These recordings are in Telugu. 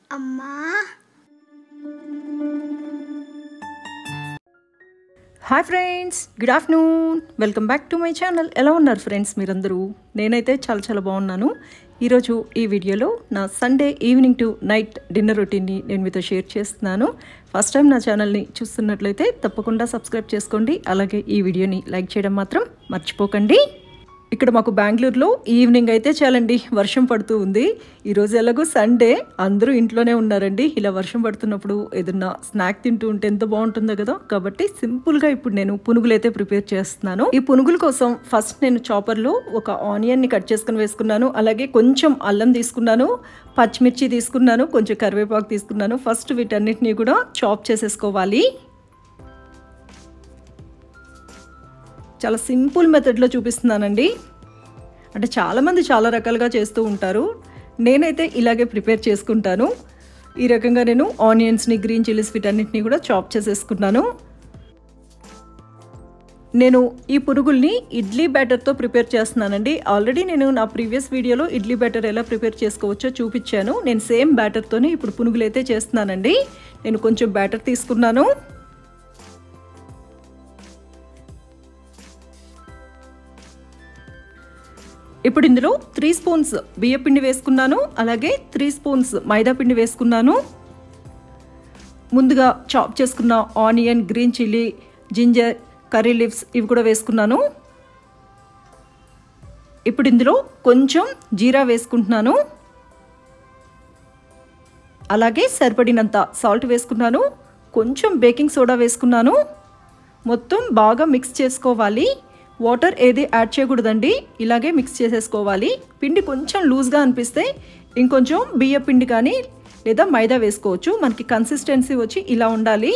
అమ్మా hi friends good afternoon welcome back to my channel ఎలా ఉన్నారు ఫ్రెండ్స్ మీరందరూ నేనైతే చాలా చాలా బాగున్నాను ఈరోజు ఈ వీడియోలో నా Sunday evening to night dinner రొటీన్ని నేను మీతో షేర్ చేస్తున్నాను ఫస్ట్ టైం నా ఛానల్ని చూస్తున్నట్లయితే తప్పకుండా సబ్స్క్రైబ్ చేసుకోండి అలాగే ఈ వీడియోని లైక్ చేయడం మాత్రం మర్చిపోకండి ఇక్కడ మాకు బెంగళూరులో ఈవినింగ్ అయితే చాలండి వర్షం పడుతూ ఉంది ఈరోజు ఎలాగో సండే అందరూ ఇంట్లోనే ఉన్నారండి ఇలా వర్షం పడుతున్నప్పుడు ఏదన్నా స్నాక్ తింటూ ఉంటే ఎంత బాగుంటుందో కదా కాబట్టి సింపుల్గా ఇప్పుడు నేను పునుగులు అయితే ప్రిపేర్ చేస్తున్నాను ఈ పునుగుల కోసం ఫస్ట్ నేను చాపర్లో ఒక ఆనియన్ని కట్ చేసుకుని వేసుకున్నాను అలాగే కొంచెం అల్లం తీసుకున్నాను పచ్చిమిర్చి తీసుకున్నాను కొంచెం కరివేపాకు తీసుకున్నాను ఫస్ట్ వీటన్నిటిని కూడా చాప్ చేసేసుకోవాలి చాలా సింపుల్ మెథడ్లో చూపిస్తున్నానండి అంటే చాలామంది చాలా రకాలుగా చేస్తూ ఉంటారు నేనైతే ఇలాగే ప్రిపేర్ చేసుకుంటాను ఈ రకంగా నేను ఆనియన్స్ని గ్రీన్ చిల్లీస్ వీటన్నిటిని కూడా చాప్ చేసేసుకున్నాను నేను ఈ పురుగుల్ని ఇడ్లీ బ్యాటర్తో ప్రిపేర్ చేస్తున్నానండి ఆల్రెడీ నేను నా ప్రీవియస్ వీడియోలో ఇడ్లీ బ్యాటర్ ఎలా ప్రిపేర్ చేసుకోవచ్చో చూపించాను నేను సేమ్ బ్యాటర్తోనే ఇప్పుడు పునుగులు అయితే చేస్తున్నానండి నేను కొంచెం బ్యాటర్ తీసుకున్నాను ఇప్పుడు ఇందులో త్రీ స్పూన్స్ బియ్య పిండి వేసుకున్నాను అలాగే త్రీ స్పూన్స్ మైదా పిండి వేసుకున్నాను ముందుగా చాప్ చేసుకున్న onion green chilli ginger curry leaves ఇవి కూడా వేసుకున్నాను ఇప్పుడు ఇందులో కొంచెం జీరా వేసుకుంటున్నాను అలాగే సరిపడినంత సాల్ట్ వేసుకున్నాను కొంచెం బేకింగ్ సోడా వేసుకున్నాను మొత్తం బాగా మిక్స్ చేసుకోవాలి వాటర్ ఏది యాడ్ చేయకూడదండి ఇలాగే మిక్స్ చేసేసుకోవాలి పిండి కొంచెం లూజ్గా అనిపిస్తే ఇంకొంచెం బియ్య పిండి కానీ లేదా మైదా వేసుకోవచ్చు మనకి కన్సిస్టెన్సీ వచ్చి ఇలా ఉండాలి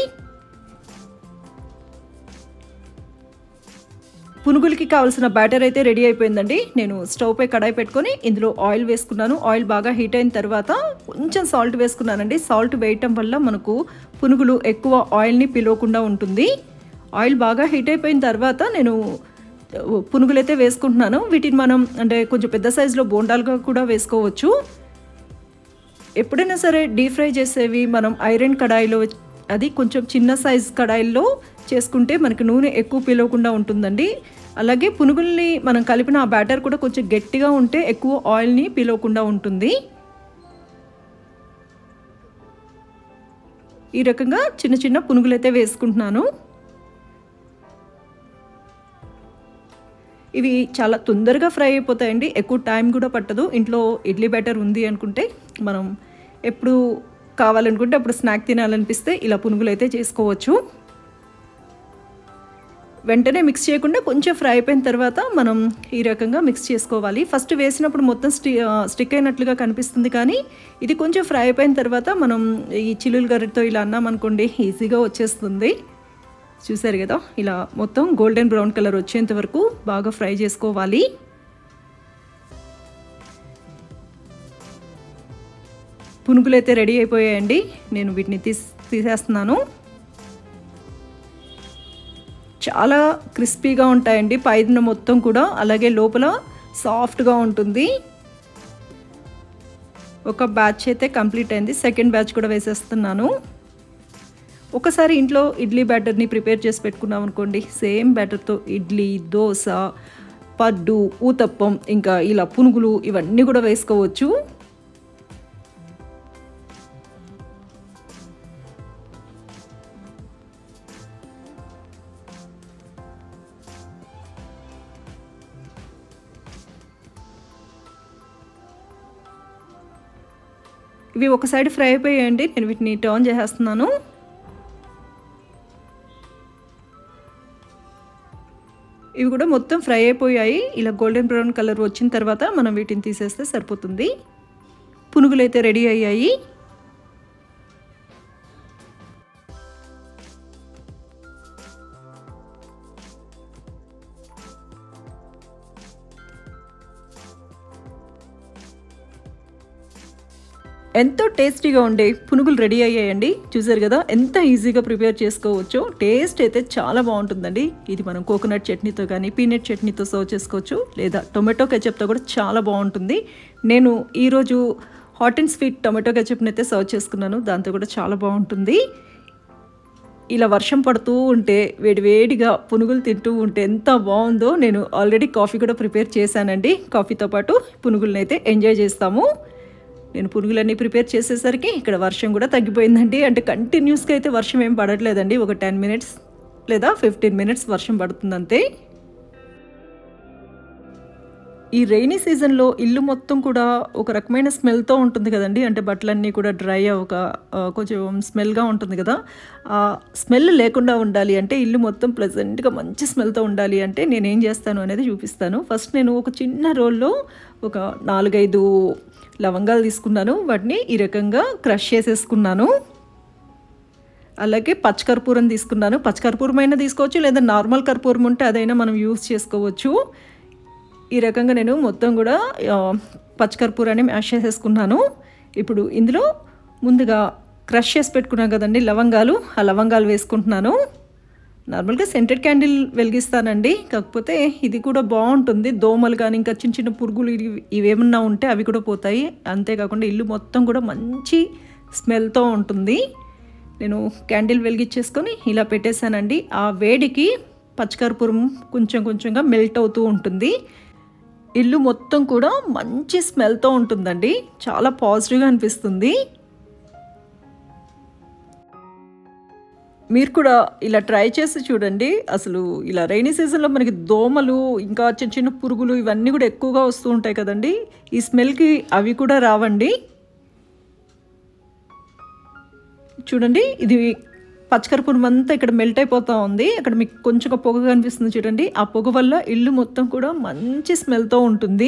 పునుగులకి కావాల్సిన బ్యాటర్ అయితే రెడీ అయిపోయిందండి నేను స్టవ్ పై కడాయి పెట్టుకొని ఇందులో ఆయిల్ వేసుకున్నాను ఆయిల్ బాగా హీట్ అయిన తర్వాత కొంచెం సాల్ట్ వేసుకున్నానండి సాల్ట్ వేయటం వల్ల మనకు పునుగులు ఎక్కువ ఆయిల్ని పిలవకుండా ఉంటుంది ఆయిల్ బాగా హీట్ అయిపోయిన తర్వాత నేను పునుగులు అయితే వేసుకుంటున్నాను వీటిని మనం అంటే కొంచెం పెద్ద సైజులో బోండాలుగా కూడా వేసుకోవచ్చు ఎప్పుడైనా సరే డీప్ ఫ్రై చేసేవి మనం ఐరన్ కడాయిలో అది కొంచెం చిన్న సైజ్ కడాయిల్లో చేసుకుంటే మనకి నూనె ఎక్కువ పిలవకుండా ఉంటుందండి అలాగే పునుగుల్ని మనం కలిపిన ఆ బ్యాటర్ కూడా కొంచెం గట్టిగా ఉంటే ఎక్కువ ఆయిల్ని పిలవకుండా ఉంటుంది ఈ రకంగా చిన్న చిన్న పునుగులు అయితే వేసుకుంటున్నాను ఇవి చాలా తొందరగా ఫ్రై అయిపోతాయండి ఎక్కువ టైం కూడా పట్టదు ఇంట్లో ఇడ్లీ బ్యాటర్ ఉంది అనుకుంటే మనం ఎప్పుడు కావాలనుకుంటే అప్పుడు స్నాక్ తినాలనిపిస్తే ఇలా పునుగులు అయితే చేసుకోవచ్చు వెంటనే మిక్స్ చేయకుండా కొంచెం ఫ్రై అయిపోయిన తర్వాత మనం ఈ రకంగా మిక్స్ చేసుకోవాలి ఫస్ట్ వేసినప్పుడు మొత్తం స్టి స్టిక్ అయినట్లుగా కనిపిస్తుంది కానీ ఇది కొంచెం ఫ్రై అయిపోయిన తర్వాత మనం ఈ చిల్లుల గరిటతో ఇలా అన్నాం అనుకోండి ఈజీగా వచ్చేస్తుంది చూసారు కదా ఇలా మొత్తం గోల్డెన్ బ్రౌన్ కలర్ వచ్చేంత వరకు బాగా ఫ్రై చేసుకోవాలి పునుగులు అయితే రెడీ అయిపోయాయండి నేను వీటిని తీసి తీసేస్తున్నాను చాలా క్రిస్పీగా ఉంటాయండి పైన మొత్తం కూడా అలాగే లోపల సాఫ్ట్గా ఉంటుంది ఒక బ్యాచ్ అయితే కంప్లీట్ అయింది సెకండ్ బ్యాచ్ కూడా వేసేస్తున్నాను ఒకసారి ఇంట్లో ఇడ్లీ బ్యాటర్ని ప్రిపేర్ చేసి పెట్టుకున్నాం అనుకోండి సేమ్ బ్యాటర్తో ఇడ్లీ దోశ పడ్డు ఊతప్పం ఇంకా ఇలా పునుగులు ఇవన్నీ కూడా వేసుకోవచ్చు ఇవి ఒక సైడ్ ఫ్రై అయిపోయాయండి నేను వీటిని టర్న్ చేసేస్తున్నాను ఇవి కూడా మొత్తం ఫ్రై అయిపోయాయి ఇలా గోల్డెన్ బ్రౌన్ కలర్ వచ్చిన తర్వాత మనం వీటిని తీసేస్తే సరిపోతుంది పునుగులు అయితే రెడీ అయ్యాయి ఎంతో టేస్టీగా ఉండే పునుగులు రెడీ అయ్యాయండి చూసారు కదా ఎంత ఈజీగా ప్రిపేర్ చేసుకోవచ్చో టేస్ట్ అయితే చాలా బాగుంటుందండి ఇది మనం కోకోనట్ చట్నీతో కానీ పీనట్ చట్నీతో సర్వ్ చేసుకోవచ్చు లేదా టొమాటో కెచప్తో కూడా చాలా బాగుంటుంది నేను ఈరోజు హాట్ అండ్ స్వీట్ టొమాటో గెచప్ని అయితే సర్వ్ చేసుకున్నాను దాంతో కూడా చాలా బాగుంటుంది ఇలా వర్షం పడుతూ ఉంటే వేడివేడిగా పునుగులు తింటూ ఉంటే ఎంత బాగుందో నేను ఆల్రెడీ కాఫీ కూడా ప్రిపేర్ చేశానండి కాఫీతో పాటు పునుగులను అయితే ఎంజాయ్ చేస్తాము నేను పునుగులన్నీ ప్రిపేర్ చేసేసరికి ఇక్కడ వర్షం కూడా తగ్గిపోయిందండి అంటే కంటిన్యూస్గా అయితే వర్షం ఏం పడట్లేదండి ఒక టెన్ మినిట్స్ లేదా ఫిఫ్టీన్ మినిట్స్ వర్షం పడుతుంది అంతే ఈ రైనీ సీజన్లో ఇల్లు మొత్తం కూడా ఒక రకమైన స్మెల్తో ఉంటుంది కదండి అంటే బట్టలన్నీ కూడా డ్రై ఒక కొంచెం స్మెల్గా ఉంటుంది కదా ఆ స్మెల్ లేకుండా ఉండాలి అంటే ఇల్లు మొత్తం ప్లెజెంట్గా మంచి స్మెల్తో ఉండాలి అంటే నేను ఏం చేస్తాను అనేది చూపిస్తాను ఫస్ట్ నేను ఒక చిన్న రోల్లో ఒక నాలుగైదు లవంగాలు తీసుకున్నాను వాటిని ఈ రకంగా క్రష్ చేసేసుకున్నాను అలాగే పచ్చకర్పూరం తీసుకున్నాను పచ్చకర్పూరం అయినా తీసుకోవచ్చు లేదా నార్మల్ కర్పూరం ఉంటే అదైనా మనం యూస్ చేసుకోవచ్చు ఈ రకంగా నేను మొత్తం కూడా పచ్చకర్పూరాన్ని మ్యాష్ చేసేసుకున్నాను ఇప్పుడు ఇందులో ముందుగా క్రష్ చేసి పెట్టుకున్నాను కదండి లవంగాలు ఆ లవంగాలు వేసుకుంటున్నాను నార్మల్గా సెంటెడ్ క్యాండిల్ వెలిగిస్తానండి కాకపోతే ఇది కూడా బాగుంటుంది దోమలు కానీ ఇంకా చిన్న చిన్న పురుగులు ఇవేమన్నా ఉంటే అవి కూడా పోతాయి అంతేకాకుండా ఇల్లు మొత్తం కూడా మంచి స్మెల్తో ఉంటుంది నేను క్యాండిల్ వెలిగించేసుకొని ఇలా పెట్టేశానండి ఆ వేడికి పచ్చకర్పూరం కొంచెం కొంచెంగా మెల్ట్ అవుతూ ఉంటుంది ఇల్లు మొత్తం కూడా మంచి స్మెల్తో ఉంటుందండి చాలా పాజిటివ్గా అనిపిస్తుంది మీరు కూడా ఇలా ట్రై చేసి చూడండి అసలు ఇలా రైనీ సీజన్లో మనకి దోమలు ఇంకా చిన్న చిన్న పురుగులు ఇవన్నీ కూడా ఎక్కువగా వస్తూ ఉంటాయి కదండి ఈ స్మెల్కి అవి కూడా రావండి చూడండి ఇది పచ్చకర్పూరం అంతా ఇక్కడ మెల్ట్ అయిపోతూ ఉంది అక్కడ మీకు కొంచెం పొగ కనిపిస్తుంది చూడండి ఆ పొగ వల్ల ఇల్లు మొత్తం కూడా మంచి స్మెల్తో ఉంటుంది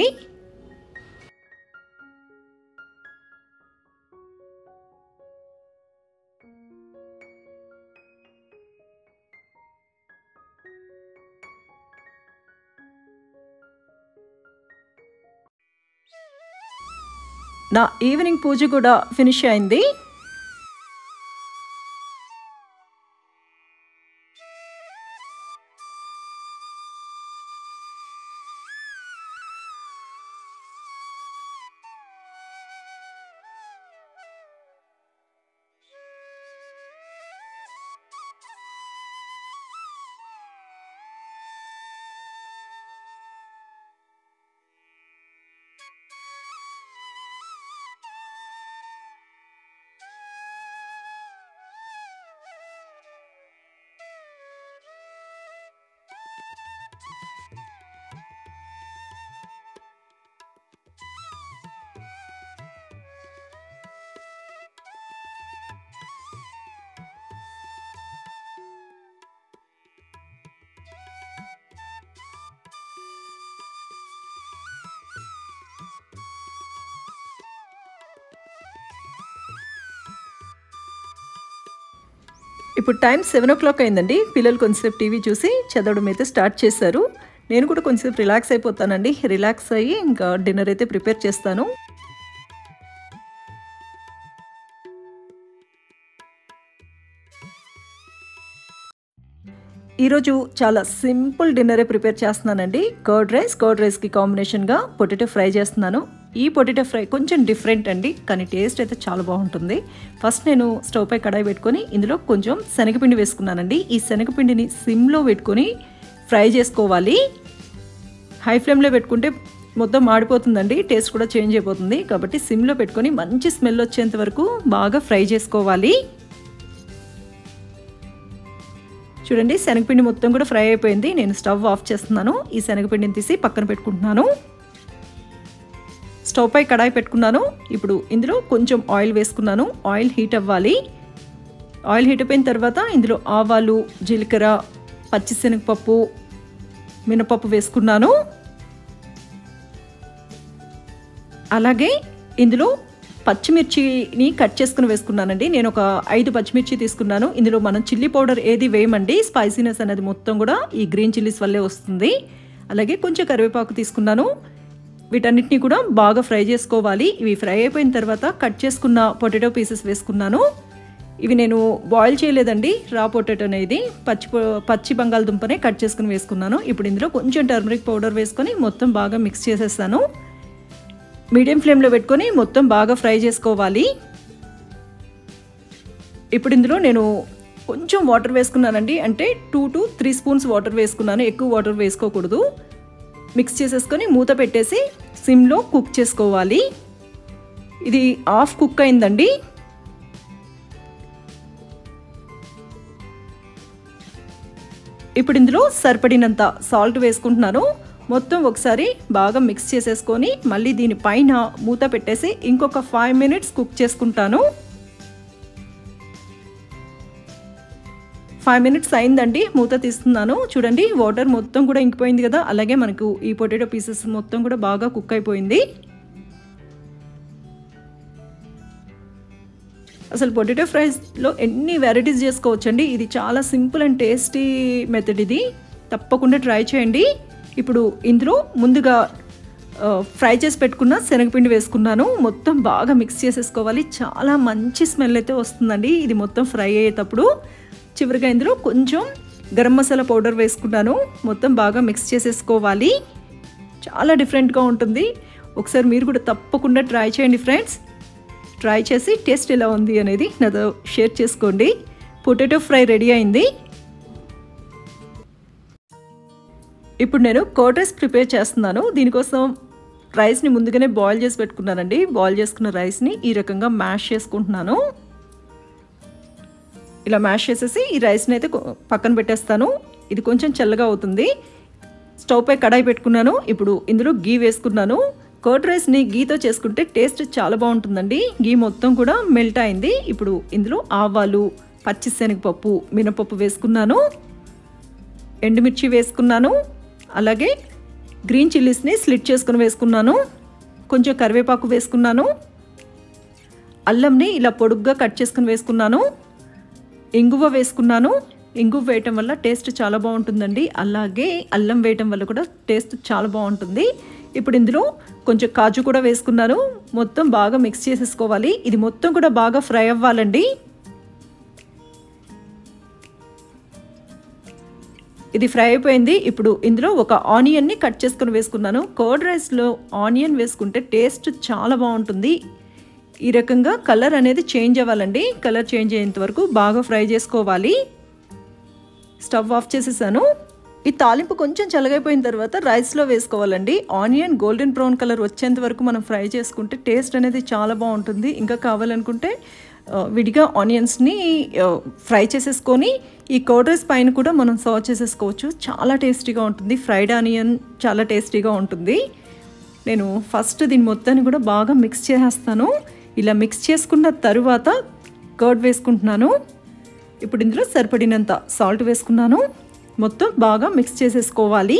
నా ఈవినింగ్ పూజ కూడా ఫినిష్ అయింది ఇప్పుడు టైం సెవెన్ ఓ క్లాక్ అయిందండి పిల్లలు కొంచెంసేపు టీవీ చూసి చదవడం అయితే స్టార్ట్ చేశారు నేను కూడా కొంచెంసేపు రిలాక్స్ అయిపోతానండి రిలాక్స్ అయ్యి ఇంకా డిన్నర్ అయితే ప్రిపేర్ చేస్తాను ఈరోజు చాలా సింపుల్ డిన్నరే ప్రిపేర్ చేస్తున్నానండి కర్డ్ రైస్ కర్డ్ రైస్కి కాంబినేషన్గా పొటాటో ఫ్రై చేస్తున్నాను ఈ పొటాటో ఫ్రై కొంచెం డిఫరెంట్ అండి కానీ టేస్ట్ అయితే చాలా బాగుంటుంది ఫస్ట్ నేను స్టవ్ పై కడాయి పెట్టుకొని ఇందులో కొంచెం శనగపిండి వేసుకున్నానండి ఈ శనగపిండిని సిమ్లో పెట్టుకొని ఫ్రై చేసుకోవాలి హై ఫ్లేమ్లో పెట్టుకుంటే మొత్తం మాడిపోతుందండి టేస్ట్ కూడా చేంజ్ అయిపోతుంది కాబట్టి సిమ్లో పెట్టుకొని మంచి స్మెల్ వచ్చేంత వరకు బాగా ఫ్రై చేసుకోవాలి చూడండి శనగపిండి మొత్తం కూడా ఫ్రై అయిపోయింది నేను స్టవ్ ఆఫ్ చేస్తున్నాను ఈ శనగపిండిని తీసి పక్కన పెట్టుకుంటున్నాను స్టవ్ పై కడాయి పెట్టుకున్నాను ఇప్పుడు ఇందులో కొంచెం ఆయిల్ వేసుకున్నాను ఆయిల్ హీట్ అవ్వాలి ఆయిల్ హీట్ అయిపోయిన తర్వాత ఇందులో ఆవాలు జీలకర్ర పచ్చిశనగపప్పు మినపప్పు వేసుకున్నాను అలాగే ఇందులో పచ్చిమిర్చిని కట్ చేసుకుని వేసుకున్నానండి నేను ఒక ఐదు పచ్చిమిర్చి తీసుకున్నాను ఇందులో మనం చిల్లీ పౌడర్ ఏది వేయమండి స్పైసీనెస్ అనేది మొత్తం కూడా ఈ గ్రీన్ చిల్లీస్ వల్లే వస్తుంది అలాగే కొంచెం కరివేపాకు తీసుకున్నాను వీటన్నిటిని కూడా బాగా ఫ్రై చేసుకోవాలి ఇవి ఫ్రై అయిపోయిన తర్వాత కట్ చేసుకున్న పొటాటో పీసెస్ వేసుకున్నాను ఇవి నేను బాయిల్ చేయలేదండి రా పొటాటో అనేది పచ్చి పచ్చి బంగాళదుంపనే కట్ చేసుకుని వేసుకున్నాను ఇప్పుడు ఇందులో కొంచెం టర్మరిక్ పౌడర్ వేసుకొని మొత్తం బాగా మిక్స్ చేసేస్తాను మీడియం ఫ్లేమ్లో పెట్టుకొని మొత్తం బాగా ఫ్రై చేసుకోవాలి ఇప్పుడు ఇందులో నేను కొంచెం వాటర్ వేసుకున్నానండి అంటే two to three spoons water వేసుకున్నాను ఎక్కువ వాటర్ వేసుకోకూడదు మిక్స్ చేసేసుకొని మూత పెట్టేసి సిమ్లో కుక్ చేసుకోవాలి ఇది హాఫ్ కుక్ అయిందండి ఇప్పుడు ఇందులో సరిపడినంత సాల్ట్ వేసుకుంటున్నాను మొత్తం ఒకసారి బాగా మిక్స్ చేసేసుకొని మళ్ళీ దీని పైన మూత పెట్టేసి ఇంకొక ఫైవ్ మినిట్స్ కుక్ చేసుకుంటాను ఫైవ్ మినిట్స్ అయిందండి మూత తీస్తున్నాను చూడండి వాటర్ మొత్తం కూడా ఇంకిపోయింది కదా అలాగే మనకు ఈ పొటాటో పీసెస్ మొత్తం కూడా బాగా కుక్ అయిపోయింది అసలు పొటాటో ఫ్రైస్లో ఎన్ని వెరైటీస్ చేసుకోవచ్చండి ఇది చాలా సింపుల్ అండ్ టేస్టీ మెథడ్ ఇది తప్పకుండా ట్రై చేయండి ఇప్పుడు ఇందులో ముందుగా ఫ్రై చేసి పెట్టుకున్న శనగపిండి వేసుకున్నాను మొత్తం బాగా మిక్స్ చేసేసుకోవాలి చాలా మంచి స్మెల్ అయితే వస్తుందండి ఇది మొత్తం ఫ్రై అయ్యేటప్పుడు చివరిగా ఇందులో కొంచెం గరం మసాలా పౌడర్ వేసుకున్నాను మొత్తం బాగా మిక్స్ చేసేసుకోవాలి చాలా డిఫరెంట్గా ఉంటుంది ఒకసారి మీరు కూడా తప్పకుండా ట్రై చేయండి ఫ్రెండ్స్ ట్రై చేసి టేస్ట్ ఎలా ఉంది అనేది నాతో షేర్ చేసుకోండి పొటాటో ఫ్రై రెడీ అయింది ఇప్పుడు నేను కోటెస్ ప్రిపేర్ చేస్తున్నాను దీనికోసం రైస్ని ముందుగానే బాయిల్ చేసి పెట్టుకున్నానండి బాయిల్ చేసుకున్న రైస్ని ఈ రకంగా మ్యాష్ చేసుకుంటున్నాను ఇలా మ్యాష్ చేసేసి ఈ రైస్ని అయితే పక్కన పెట్టేస్తాను ఇది కొంచెం చల్లగా అవుతుంది స్టవ్ పై కడాయి పెట్టుకున్నాను ఇప్పుడు ఇందులో గీ వేసుకున్నాను కర్డ్ రైస్ని గీతో చేసుకుంటే టేస్ట్ చాలా బాగుంటుందండి గీ మొత్తం కూడా మెల్ట్ అయింది ఇప్పుడు ఇందులో ఆవాలు పచ్చిశనగపప్పు మినపప్పు వేసుకున్నాను ఎండుమిర్చి వేసుకున్నాను అలాగే గ్రీన్ చిల్లీస్ని స్లిట్ చేసుకుని వేసుకున్నాను కొంచెం కరివేపాకు వేసుకున్నాను అల్లంని ఇలా పొడుగ్గా కట్ చేసుకుని వేసుకున్నాను ఇంగువ వేసుకున్నాను ఇంగువ వేయటం వల్ల టేస్ట్ చాలా బాగుంటుందండి అలాగే అల్లం వేయటం వల్ల కూడా టేస్ట్ చాలా బాగుంటుంది ఇప్పుడు ఇందులో కొంచెం కాజు కూడా వేసుకున్నాను మొత్తం బాగా మిక్స్ చేసేసుకోవాలి ఇది మొత్తం కూడా బాగా ఫ్రై అవ్వాలండి ఇది ఫ్రై అయిపోయింది ఇప్పుడు ఇందులో ఒక ఆనియన్ని కట్ చేసుకుని వేసుకున్నాను కర్డ్ రైస్లో ఆనియన్ వేసుకుంటే టేస్ట్ చాలా బాగుంటుంది ఈ రకంగా కలర్ అనేది చేంజ్ అవ్వాలండి కలర్ చేంజ్ అయ్యేంత వరకు బాగా ఫ్రై చేసుకోవాలి స్టవ్ ఆఫ్ చేసేసాను ఈ తాలింపు కొంచెం చల్లగైపోయిన తర్వాత రైస్లో వేసుకోవాలండి ఆనియన్ గోల్డెన్ బ్రౌన్ కలర్ వచ్చేంత వరకు మనం ఫ్రై చేసుకుంటే టేస్ట్ అనేది చాలా బాగుంటుంది ఇంకా కావాలనుకుంటే విడిగా ఆనియన్స్ని ఫ్రై చేసేసుకొని ఈ కర్డ్ రైస్ పైన కూడా మనం సర్వ్ చేసేసుకోవచ్చు చాలా టేస్టీగా ఉంటుంది ఫ్రైడ్ ఆనియన్ చాలా టేస్టీగా ఉంటుంది నేను ఫస్ట్ దీని మొత్తాన్ని కూడా బాగా మిక్స్ చేసేస్తాను ఇలా మిక్స్ చేసుకున్న తరువాత కర్డ్ వేసుకుంటున్నాను ఇప్పుడు ఇందులో సరిపడినంత సాల్ట్ వేసుకున్నాను మొత్తం బాగా మిక్స్ చేసేసుకోవాలి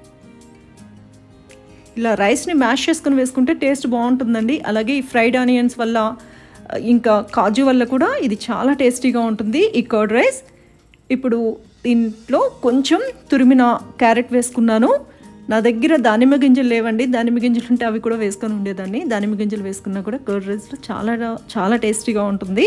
ఇలా రైస్ని మ్యాష్ చేసుకుని వేసుకుంటే టేస్ట్ బాగుంటుందండి అలాగే ఈ ఫ్రైడ్ ఆనియన్స్ వల్ల ఇంకా కాజు వల్ల కూడా ఇది చాలా టేస్టీగా ఉంటుంది ఈ కర్డ్ రైస్ ఇప్పుడు దీంట్లో కొంచెం తురిమిన క్యారెట్ వేసుకున్నాను నా దగ్గర దానిమ్మ గింజలు లేవండి దానిమ్మ గింజలు ఉంటే అవి కూడా వేసుకొని ఉండేదాన్ని దానిమ్మ గింజలు వేసుకున్నా కూడా కర్డ్ రైస్లో చాలా చాలా టేస్టీగా ఉంటుంది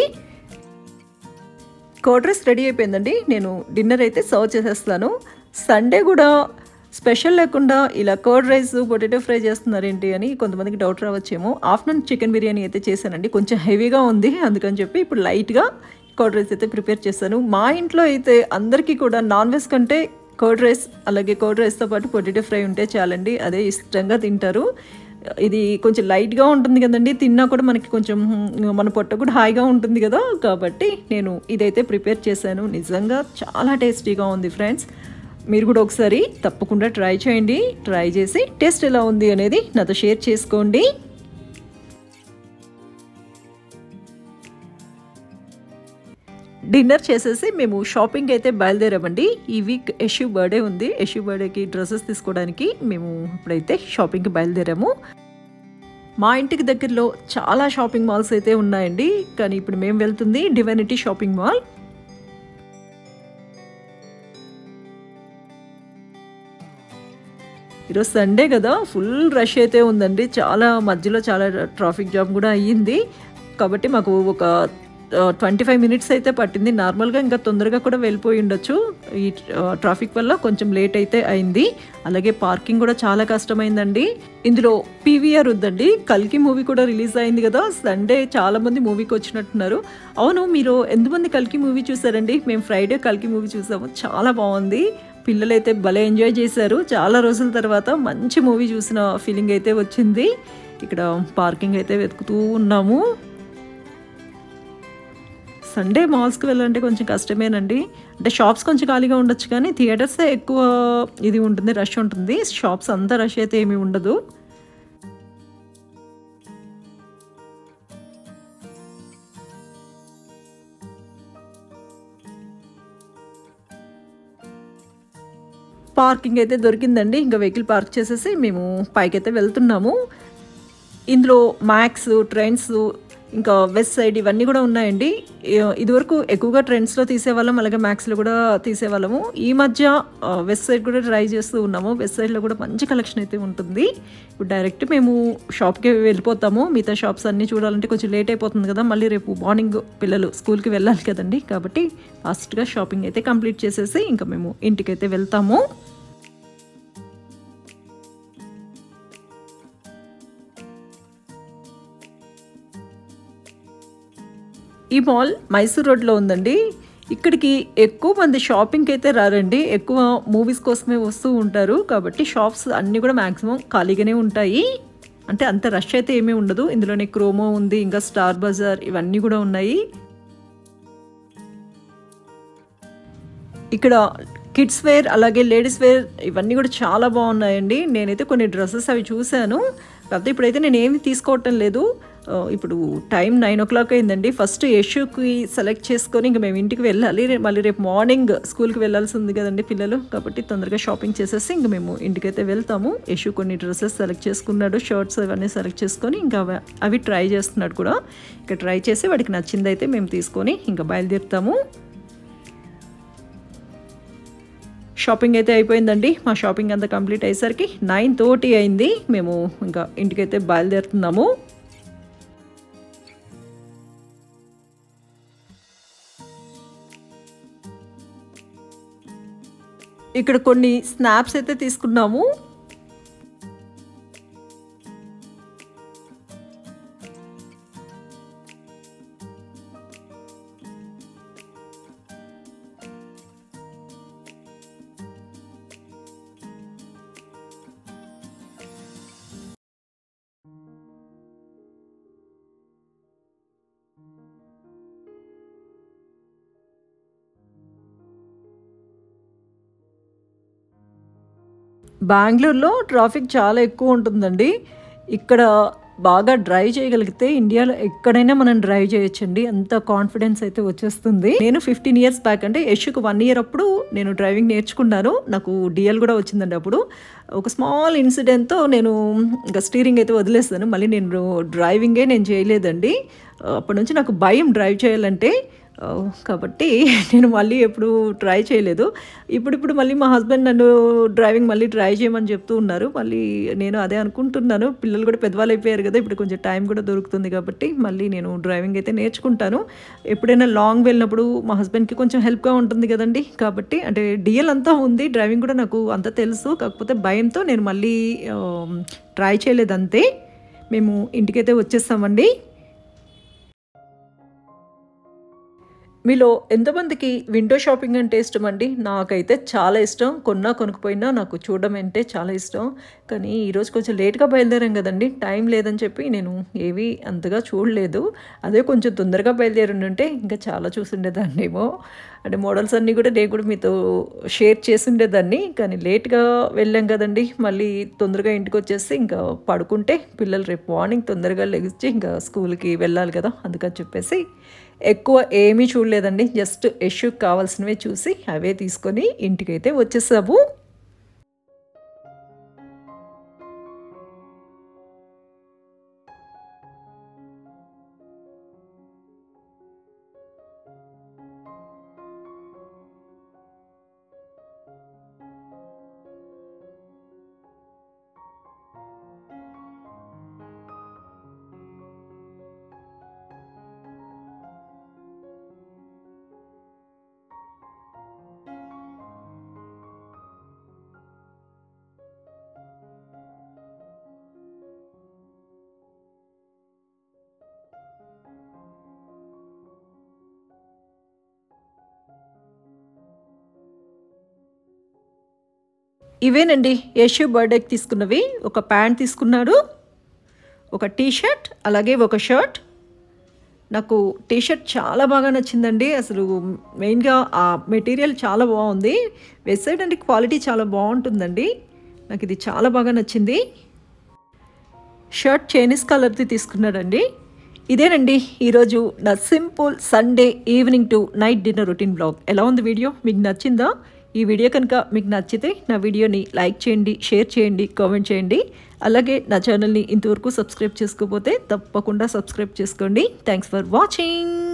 కర్డ్ రైస్ రెడీ అయిపోయిందండి నేను డిన్నర్ అయితే సర్వ్ చేసేస్తాను సండే కూడా స్పెషల్ లేకుండా ఇలా కర్డ్ రైస్ పొటాటో ఫ్రై చేస్తున్నారేంటి అని కొంతమందికి డౌట్ రావచ్చేమో ఆఫ్టర్నూన్ చికెన్ బిర్యానీ అయితే చేశానండి కొంచెం హెవీగా ఉంది అందుకని చెప్పి ఇప్పుడు లైట్గా కర్డ్ రైస్ అయితే ప్రిపేర్ చేశాను మా ఇంట్లో అయితే అందరికీ కూడా నాన్ వెజ్ కంటే కర్డ్ రైస్ అలాగే కర్డ్ రైస్తో పాటు పొటాటో ఫ్రై ఉంటే చాలండి అదే ఇష్టంగా తింటారు ఇది కొంచెం లైట్గా ఉంటుంది కదండి తిన్నా కూడా మనకి కొంచెం మన పొట్ట కూడా హాయిగా ఉంటుంది కదా కాబట్టి నేను ఇదైతే ప్రిపేర్ చేశాను నిజంగా చాలా టేస్టీగా ఉంది ఫ్రెండ్స్ మీరు కూడా ఒకసారి తప్పకుండా ట్రై చేయండి ట్రై చేసి టేస్ట్ ఎలా ఉంది అనేది నాతో షేర్ చేసుకోండి డిన్నర్ చేసేసి మేము షాపింగ్ అయితే బయలుదేరామండి ఈ వీక్ యశు బర్త్డే ఉంది యశు బర్త్డేకి డ్రెస్సెస్ తీసుకోవడానికి మేము ఇప్పుడైతే షాపింగ్కి బయలుదేరాము మా ఇంటికి దగ్గరలో చాలా షాపింగ్ మాల్స్ అయితే ఉన్నాయండి కానీ ఇప్పుడు మేము వెళ్తుంది డివైనిటీ షాపింగ్ మాల్ ఈరోజు సండే కదా ఫుల్ రష్ అయితే ఉందండి చాలా మధ్యలో చాలా ట్రాఫిక్ జామ్ కూడా అయ్యింది కాబట్టి మాకు ఒక ట్వంటీ ఫైవ్ మినిట్స్ అయితే పట్టింది నార్మల్గా ఇంకా తొందరగా కూడా వెళ్ళిపోయి ఉండొచ్చు ఈ ట్రాఫిక్ వల్ల కొంచెం లేట్ అయితే అయింది అలాగే పార్కింగ్ కూడా చాలా కష్టమైందండి ఇందులో పీవీఆర్ ఉందండి కల్కి మూవీ కూడా రిలీజ్ అయింది కదా సండే చాలా మంది మూవీకి వచ్చినట్టున్నారు అవును మీరు ఎంతమంది కల్కి మూవీ చూసారండి మేము ఫ్రైడే కల్కి మూవీ చూసాము చాలా బాగుంది పిల్లలైతే భలే ఎంజాయ్ చేశారు చాలా రోజుల తర్వాత మంచి మూవీ చూసిన ఫీలింగ్ అయితే వచ్చింది ఇక్కడ పార్కింగ్ అయితే వెతుకుతూ ఉన్నాము సండే మాల్స్కి వెళ్ళాలంటే కొంచెం కష్టమేనండి అంటే షాప్స్ కొంచెం ఖాళీగా ఉండొచ్చు కానీ థియేటర్సే ఎక్కువ ఇది ఉంటుంది రష్ ఉంటుంది షాప్స్ అంతా రష్ అయితే ఏమీ ఉండదు పార్కింగ్ అయితే దొరికిందండి ఇంకా వెహికల్ పార్క్ చేసేసి మేము పైకైతే వెళ్తున్నాము ఇందులో మ్యాక్స్ ట్రైన్స్ ఇంకా వెస్ట్ సైడ్ ఇవన్నీ కూడా ఉన్నాయండి ఇదివరకు ఎక్కువగా ట్రెండ్స్లో తీసేవాళ్ళం అలాగే మ్యాక్స్లో కూడా తీసేవాళ్ళము ఈ మధ్య వెస్ట్ సైడ్ కూడా ట్రై చేస్తూ ఉన్నాము వెస్ట్ సైడ్లో కూడా మంచి కలెక్షన్ అయితే ఉంటుంది ఇప్పుడు డైరెక్ట్ మేము షాప్కి వెళ్ళిపోతాము మిగతా షాప్స్ అన్నీ చూడాలంటే కొంచెం లేట్ అయిపోతుంది కదా మళ్ళీ రేపు మార్నింగ్ పిల్లలు స్కూల్కి వెళ్ళాలి కదండి కాబట్టి ఫాస్ట్గా షాపింగ్ అయితే కంప్లీట్ చేసేసి ఇంకా మేము ఇంటికైతే వెళ్తాము ఈ మాల్ మైసూర్ రోడ్లో ఉందండి ఇక్కడికి ఎక్కువ మంది షాపింగ్కి అయితే రారండి ఎక్కువ మూవీస్ కోసమే వస్తూ ఉంటారు కాబట్టి షాప్స్ అన్నీ కూడా మ్యాక్సిమం ఖాళీగానే ఉంటాయి అంటే అంత రష్ అయితే ఏమీ ఉండదు ఇందులోనే క్రోమో ఉంది ఇంకా స్టార్ బజార్ ఇవన్నీ కూడా ఉన్నాయి ఇక్కడ కిడ్స్ వేర్ అలాగే లేడీస్ వేర్ ఇవన్నీ కూడా చాలా బాగున్నాయండి నేనైతే కొన్ని డ్రెస్సెస్ అవి చూశాను కాకపోతే ఇప్పుడైతే నేను ఏమి తీసుకోవటం లేదు ఇప్పుడు టైం నైన్ ఓ క్లాక్ అయిందండి ఫస్ట్ యశుకి సెలెక్ట్ చేసుకొని ఇంక మేము ఇంటికి వెళ్ళాలి మళ్ళీ రేపు మార్నింగ్ స్కూల్కి వెళ్ళాల్సి ఉంది కదండి పిల్లలు కాబట్టి తొందరగా షాపింగ్ చేసేసి ఇంక మేము ఇంటికైతే వెళ్తాము యశు కొన్ని డ్రెస్సెస్ సెలెక్ట్ చేసుకున్నాడు షర్ట్స్ అవన్నీ సెలెక్ట్ చేసుకొని ఇంకా అవి ట్రై చేస్తున్నాడు కూడా ఇంకా ట్రై చేసి వాడికి నచ్చిందైతే మేము తీసుకొని ఇంకా బయలుదేరుతాము షాపింగ్ అయితే అయిపోయిందండి మా షాపింగ్ అంతా కంప్లీట్ అయ్యేసరికి నైన్ థర్టీ అయింది మేము ఇంకా ఇంటికైతే బయలుదేరుతున్నాము ఇక్కడ కొన్ని స్నాప్స్ అయితే తీసుకున్నాము బెంగళూరులో ట్రాఫిక్ చాలా ఎక్కువ ఉంటుందండి ఇక్కడ బాగా డ్రైవ్ చేయగలిగితే ఇండియాలో ఎక్కడైనా మనం డ్రైవ్ చేయొచ్చండి అంత కాన్ఫిడెన్స్ అయితే వచ్చేస్తుంది నేను ఫిఫ్టీన్ ఇయర్స్ బ్యాక్ అంటే యష్కు వన్ ఇయర్ అప్పుడు నేను డ్రైవింగ్ నేర్చుకున్నాను నాకు డిఎల్ కూడా వచ్చిందండి అప్పుడు ఒక స్మాల్ ఇన్సిడెంట్తో నేను ఇంకా స్టీరింగ్ అయితే వదిలేస్తాను మళ్ళీ నేను డ్రైవింగే నేను చేయలేదండి అప్పటి నుంచి నాకు భయం డ్రైవ్ చేయాలంటే కాబట్టి నేను మళ్ళీ ఎప్పుడు ట్రై చేయలేదు ఇప్పుడిప్పుడు మళ్ళీ మా హస్బెండ్ నన్ను డ్రైవింగ్ మళ్ళీ ట్రై చేయమని చెప్తూ ఉన్నారు మళ్ళీ నేను అదే అనుకుంటున్నాను పిల్లలు కూడా పెద్దవాళ్ళు అయిపోయారు కదా ఇప్పుడు కొంచెం టైం కూడా దొరుకుతుంది కాబట్టి మళ్ళీ నేను డ్రైవింగ్ అయితే నేర్చుకుంటాను ఎప్పుడైనా లాంగ్ వెళ్ళినప్పుడు మా హస్బెండ్కి కొంచెం హెల్ప్గా ఉంటుంది కదండి కాబట్టి అంటే డిఎల్ అంతా ఉంది డ్రైవింగ్ కూడా నాకు అంత తెలుసు కాకపోతే భయంతో నేను మళ్ళీ ట్రై చేయలేదు అంతే మేము ఇంటికైతే వచ్చేస్తామండి మీలో ఎంతమందికి విండో షాపింగ్ అంటే ఇష్టం అండి నాకైతే చాలా ఇష్టం కొన్నా కొనుక్కుపోయినా నాకు చూడడం అంటే చాలా ఇష్టం కానీ ఈరోజు కొంచెం లేట్గా బయలుదేరాం కదండి టైం లేదని చెప్పి నేను ఏవి అంతగా చూడలేదు అదే కొంచెం తొందరగా బయలుదేరి ఉంటే ఇంకా చాలా చూసుండేదాన్ని ఏమో అంటే మోడల్స్ అన్నీ కూడా నేను కూడా మీతో షేర్ చేసి ఉండేదాన్ని కానీ లేట్గా వెళ్ళాం కదండి మళ్ళీ తొందరగా ఇంటికి వచ్చేసి ఇంకా పడుకుంటే పిల్లలు రేపు మార్నింగ్ తొందరగా లెగిచి ఇంకా స్కూల్కి వెళ్ళాలి కదా అందుకని చెప్పేసి ఎక్కువ ఏమీ చూడలేదండి జస్ట్ యష్యూకి కావాల్సినవే చూసి అవే తీసుకొని ఇంటికైతే వచ్చేసాము ఇవేనండి యశు బర్త్డేకి తీసుకున్నవి ఒక ప్యాంట్ తీసుకున్నాడు ఒక టీ షర్ట్ అలాగే ఒక షర్ట్ నాకు టీ షర్ట్ చాలా బాగా నచ్చిందండి అసలు మెయిన్గా ఆ మెటీరియల్ చాలా బాగుంది వెబ్సైట్ అంటే క్వాలిటీ చాలా బాగుంటుందండి నాకు ఇది చాలా బాగా నచ్చింది షర్ట్ చైనీస్ కలర్ది తీసుకున్నాడండి ఇదేనండి ఈరోజు నా simple Sunday evening to night dinner routine vlog ఎలా ఉంది వీడియో మీకు నచ్చిందా ఈ వీడియో కనుక మీకు నచ్చితే నా వీడియోని లైక్ చేయండి షేర్ చేయండి కామెంట్ చేయండి అలాగే నా ఛానల్ని ఇంతవరకు సబ్స్క్రైబ్ చేసుకోకపోతే తప్పకుండా సబ్స్క్రైబ్ చేసుకోండి థ్యాంక్స్ ఫర్ వాచింగ్